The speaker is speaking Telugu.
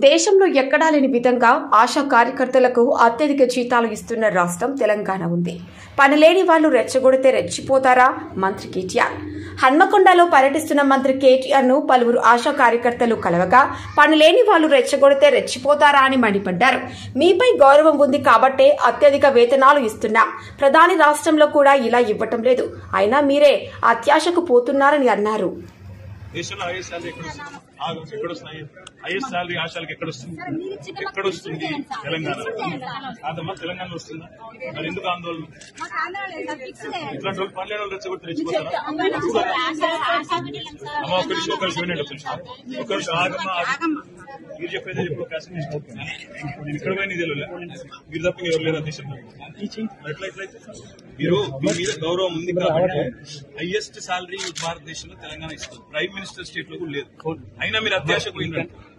దేశంలో ఎక్కడా లేని విధంగా ఆశా కార్యకర్తలకు అత్యధిక జీతాలు ఇస్తున్న రాష్ట్రం తెలంగాణ ఉంది పనిలేని వాళ్ళు రెచ్చగొడితే రెచ్చిపోతారా మంత్రి కేటీఆర్ హన్మకొండలో పర్యటిస్తున్న మంత్రి కేటీఆర్ ను పలువురు ఆశా కార్యకర్తలు కలవగా పనిలేని వాళ్ళు రెచ్చగొడితే రెచ్చిపోతారా అని మండిపడ్డారు మీపై గౌరవం ఉంది కాబట్టే అత్యధిక వేతనాలు ఇస్తున్నాం ప్రధాని రాష్ట్రంలో కూడా ఇలా ఇవ్వటం లేదు అయినా మీరే అత్యాశకు పోతున్నారని అన్నారు దేశంలో హైయెస్ట్ శాలరీ ఎక్కడ వస్తుంది ఆగు, ఎక్కడ వస్తుంది హైయెస్ట్ శాలరీ ఆశాలకి ఎక్కడ వస్తుంది ఎక్కడ వస్తుంది తెలంగాణ కాదమ్మా తెలంగాణ వస్తుందా మరి ఎందుకు ఆందోళన ఇట్లాంటి వాళ్ళు పనిలేని వాళ్ళు రెచ్చగొట్టి రెచ్చిపోతారా అమ్మ ఒక్క నిమిషం ఒక్క నిమిషం వినండి ఒక్క నిమిషం ఒక్క నిమిషం ఆగమ్మా ఆగమ్మా. మీరు చెప్పేది ఇప్పుడు కాసిన నేను ఇక్కడ పోయి నీది మీరు తప్ప ఎవరు లేరు దేశంలో మరి ఎట్లా ఎట్లయితే మీరు మీ మీద గౌరవం ఉంది కాబట్టి హైయెస్ట్ శాలరీ భారతదేశంలో తెలంగాణ ఇస్తుంది ప్రైమ్ మినిస్టర్ స్టేట్ లో కూడా లేదు అయినా మీరు అత్యాశ పోయిందంటే